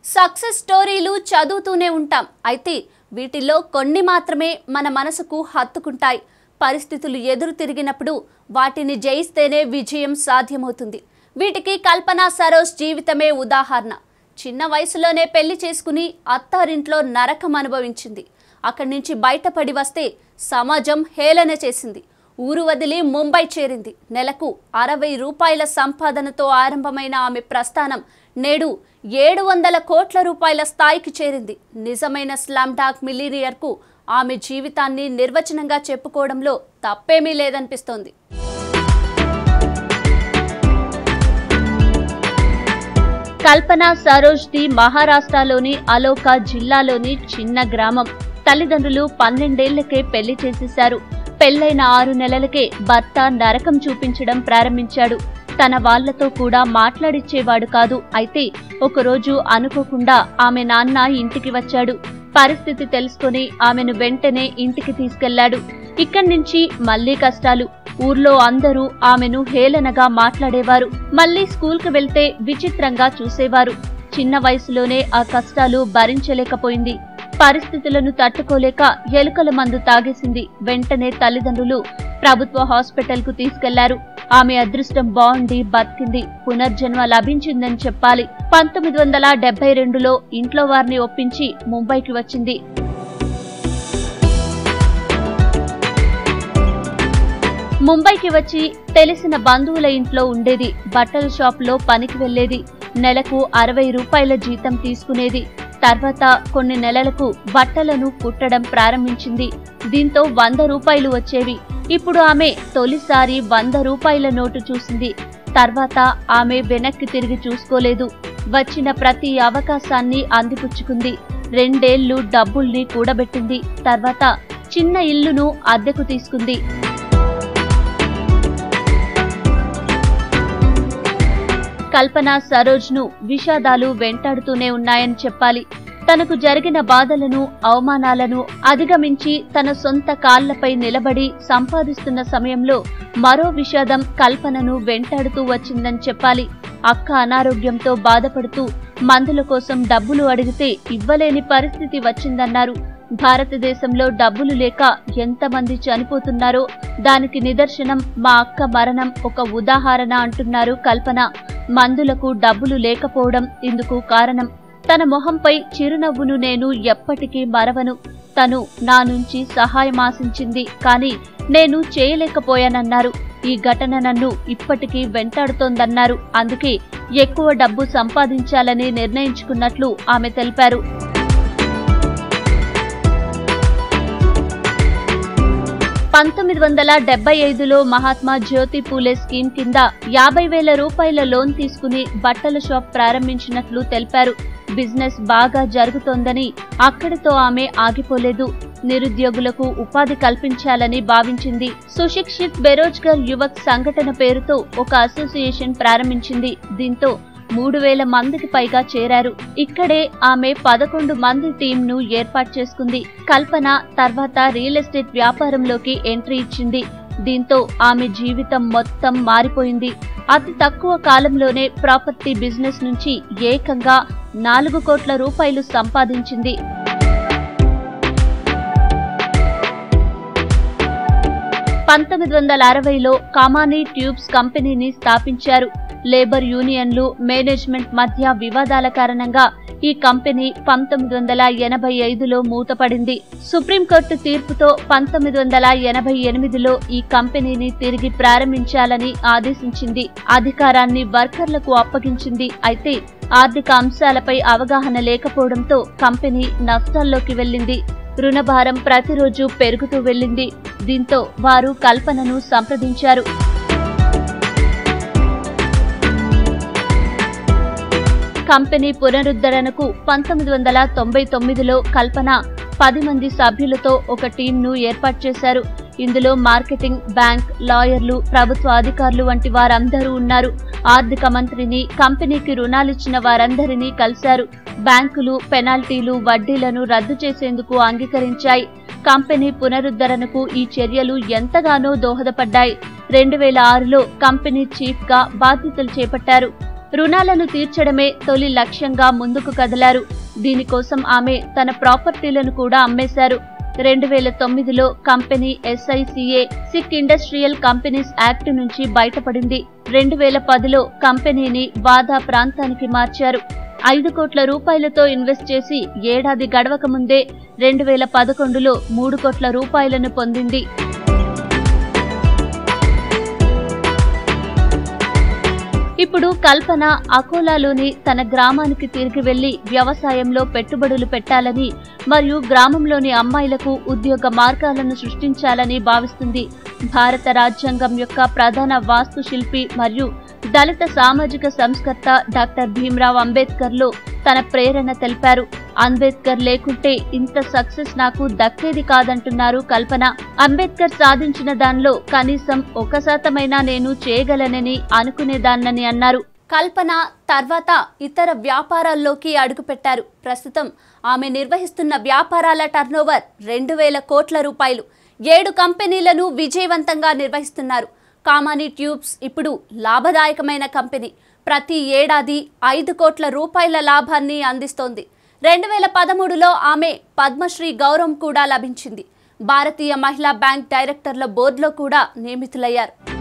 success స్టోరీలు చదువుతూనే ఉంటాం అయితే వీటిల్లో కొన్ని మాత్రమే మన మనసుకు హత్తుకుంటాయి పరిస్థితులు ఎదురు తిరిగినప్పుడు వాటిని జయిస్తేనే విజయం సాధ్యమవుతుంది వీటికి కల్పన సరోజ్ జీవితమే ఉదాహరణ చిన్న వయసులోనే పెళ్లి చేసుకుని అత్తారింట్లో నరకం అనుభవించింది అక్కడి నుంచి బయటపడి వస్తే సమాజం హేళన చేసింది ఊరు వదిలి ముంబై చేరింది నెలకు అరవై రూపాయల సంపాదనతో ఆరంభమైన ఆమె ప్రస్థానం నేడు ఏడు వందల కోట్ల రూపాయల స్థాయికి చేరింది నిజమైన స్లామ్ డాక్ మిలీనియర్కు ఆమె జీవితాన్ని నిర్వచనంగా చెప్పుకోవడంలో తప్పేమీ లేదనిపిస్తోంది కల్పన సరోజ్ది మహారాష్ట్రలోని అలోకా జిల్లాలోని చిన్న గ్రామం తల్లిదండ్రులు పన్నెండేళ్లకే పెళ్లి చేసేశారు పెళ్లైన ఆరు నెలలకే భర్త నరకం చూపించడం ప్రారంభించాడు తన వాళ్లతో కూడా మాట్లాడిచ్చేవాడు కాదు అయితే ఒకరోజు అనుకోకుండా ఆమె నాన్న ఇంటికి వచ్చాడు పరిస్థితి తెలుసుకుని ఆమెను వెంటనే ఇంటికి తీసుకెళ్లాడు ఇక్కడి నుంచి మళ్లీ కష్టాలు ఊర్లో అందరూ ఆమెను హేళనగా మాట్లాడేవారు మళ్లీ స్కూల్కి వెళ్తే విచిత్రంగా చూసేవారు చిన్న వయసులోనే ఆ కష్టాలు భరించలేకపోయింది పరిస్థితులను తట్టుకోలేక ఎలుకల మందు తాగేసింది వెంటనే తల్లిదండ్రులు ప్రభుత్వ హాస్పిటల్ కు తీసుకెళ్లారు ఆమె అదృష్టం బాగుండి బతికింది పునర్జన్మ లభించిందని చెప్పాలి పంతొమ్మిది వందల డెబ్బై రెండులో ఇంట్లో వారిని ఒప్పించి ముంబైకి వచ్చింది ముంబైకి వచ్చి తెలిసిన బంధువుల ఇంట్లో ఉండేది బట్టల షాపులో పనికి వెళ్లేది నెలకు అరవై రూపాయల జీతం తీసుకునేది తర్వాత కొన్ని నెలలకు బట్టలను కుట్టడం ప్రారంభించింది దీంతో వంద రూపాయలు వచ్చేవి ఇప్పుడు ఆమె తొలిసారి వంద రూపాయల నోటు చూసింది తర్వాత ఆమె వెనక్కి తిరిగి చూసుకోలేదు వచ్చిన ప్రతి అవకాశాన్ని అందిపుచ్చుకుంది రెండేళ్లు డబ్బుల్ని కూడబెట్టింది తర్వాత చిన్న ఇల్లును అద్దెకు తీసుకుంది కల్పన సరోజ్ను విషాదాలు వెంటాడుతూనే ఉన్నాయని చెప్పాలి తనకు జరిగిన బాధలను అవమానాలను అధిగమించి తన సొంత కాళ్లపై నిలబడి సంపాదిస్తున్న సమయంలో మరో విషాదం కల్పనను వెంటాడుతూ వచ్చిందని చెప్పాలి అక్క అనారోగ్యంతో బాధపడుతూ మందుల కోసం డబ్బులు అడిగితే ఇవ్వలేని పరిస్థితి వచ్చిందన్నారు భారతదేశంలో డబ్బులు లేక ఎంతమంది చనిపోతున్నారో దానికి నిదర్శనం మా అక్క మరణం ఒక ఉదాహరణ అంటున్నారు కల్పన మందులకు డబ్బులు లేకపోవడం ఇందుకు కారణం తన మొహంపై చిరునవ్వును నేను ఎప్పటికీ మరవను తను నా నుంచి సహాయం ఆశించింది కానీ నేను చేయలేకపోయానన్నారు ఈ ఘటన నన్ను ఇప్పటికీ వెంటాడుతోందన్నారు అందుకే ఎక్కువ డబ్బు సంపాదించాలని నిర్ణయించుకున్నట్లు ఆమె తెలిపారు పంతొమ్మిది వందల డెబ్బై ఐదులో మహాత్మా జ్యోతి పూలే స్కీమ్ కింద యాభై వేల రూపాయల లోన్ తీసుకుని బట్టల షాప్ ప్రారంభించినట్లు తెలిపారు బిజినెస్ బాగా జరుగుతోందని అక్కడితో ఆమె ఆగిపోలేదు నిరుద్యోగులకు ఉపాధి కల్పించాలని భావించింది సుశిక్షిత్ బెరోజ్గర్ యువక్ సంఘటన పేరుతో ఒక అసోసియేషన్ ప్రారంభించింది దీంతో మూడు వేల మందికి పైగా చేరారు ఇక్కడే ఆమె పదకొండు మంది టీంను ఏర్పాటు చేసుకుంది కల్పన తర్వాత రియల్ ఎస్టేట్ వ్యాపారంలోకి ఎంట్రీ ఇచ్చింది దీంతో ఆమె జీవితం మొత్తం మారిపోయింది అతి తక్కువ కాలంలోనే ప్రాపర్టీ బిజినెస్ నుంచి ఏకంగా నాలుగు కోట్ల రూపాయలు సంపాదించింది పంతొమ్మిది వందల అరవైలో కామానీ ట్యూబ్స్ కంపెనీని స్థాపించారు లేబర్ యూనియన్లు మేనేజ్మెంట్ మధ్య వివాదాల కారణంగా ఈ కంపెనీ పంతొమ్మిది వందల ఎనభై ఐదులో మూతపడింది సుప్రీంకోర్టు తీర్పుతో పంతొమ్మిది వందల ఎనభై ఎనిమిదిలో ఈ కంపెనీని తిరిగి ప్రారంభించాలని ఆదేశించింది అధికారాన్ని వర్కర్లకు అప్పగించింది అయితే ఆర్థిక అంశాలపై అవగాహన లేకపోవడంతో కంపెనీ నష్టాల్లోకి వెళ్లింది రుణభారం ప్రతిరోజు పెరుగుతూ వెళ్లింది దీంతో వారు కల్పనను సంప్రదించారు కంపెనీ పునరుద్ధరణకు పంతొమ్మిది వందల తొంభై తొమ్మిదిలో కల్పన పది మంది సభ్యులతో ఒక టీంను ఏర్పాటు చేశారు ఇందులో మార్కెటింగ్ బ్యాంక్ లాయర్లు ప్రభుత్వ అధికారులు వంటి వారందరూ ఉన్నారు ఆర్థిక మంత్రిని కంపెనీకి రుణాలిచ్చిన వారందరినీ కలిశారు బ్యాంకులు పెనాల్టీలు వడ్డీలను రద్దు చేసేందుకు అంగీకరించాయి కంపెనీ పునరుద్ధరణకు ఈ చర్యలు ఎంతగానో దోహదపడ్డాయి రెండు వేల ఆరులో కంపెనీ చీఫ్ గా బాధ్యతలు చేపట్టారు రుణాలను తీర్చడమే తొలి లక్ష్యంగా ముందుకు కదిలారు దీనికోసం ఆమె తన ప్రాపర్టీలను కూడా అమ్మేశారు రెండు వేల తొమ్మిదిలో company SICA sick industrial companies act నుంచి బయటపడింది రెండు వేల పదిలో కంపెనీని వాదా ప్రాంతానికి మార్చారు ఐదు కోట్ల రూపాయలతో ఇన్వెస్ట్ చేసి ఏడాది గడవక ముందే రెండు వేల పదకొండులో మూడు కోట్ల రూపాయలను పొందింది ఇప్పుడు కల్పన అకోలాలోని తన గ్రామానికి తిరిగి వెళ్లి వ్యవసాయంలో పెట్టుబడులు పెట్టాలని మరియు గ్రామంలోని అమ్మాయిలకు ఉద్యోగ మార్గాలను సృష్టించాలని భావిస్తుంది భారత రాజ్యాంగం యొక్క ప్రధాన వాస్తుశిల్పి మరియు దళిత సామాజిక సంస్కర్త డాక్టర్ భీమ్రావ్ అంబేద్కర్లో తన ప్రేరణ తెలిపారు అంబేద్కర్ లేకుంటే ఇంత సక్సెస్ నాకు దక్కేది కాదంటున్నారు కల్పన అంబేద్కర్ సాధించిన దానిలో కనీసం ఒక శాతమైనా నేను చేయగలనని అనుకునేదాన్నని అన్నారు కల్పన తర్వాత ఇతర వ్యాపారాల్లోకి అడుగుపెట్టారు ప్రస్తుతం ఆమె నిర్వహిస్తున్న వ్యాపారాల టర్నోవర్ రెండు వేల కోట్ల రూపాయలు ఏడు కంపెనీలను విజయవంతంగా నిర్వహిస్తున్నారు కామాని ట్యూబ్స్ ఇప్పుడు లాభదాయకమైన కంపెనీ ప్రతి ఏడాది ఐదు కోట్ల రూపాయల లాభాన్ని అందిస్తోంది రెండు వేల పదమూడులో ఆమె పద్మశ్రీ గౌరవం కూడా లభించింది భారతీయ మహిళా బ్యాంక్ డైరెక్టర్ల బోర్డులో కూడా నియమితులయ్యారు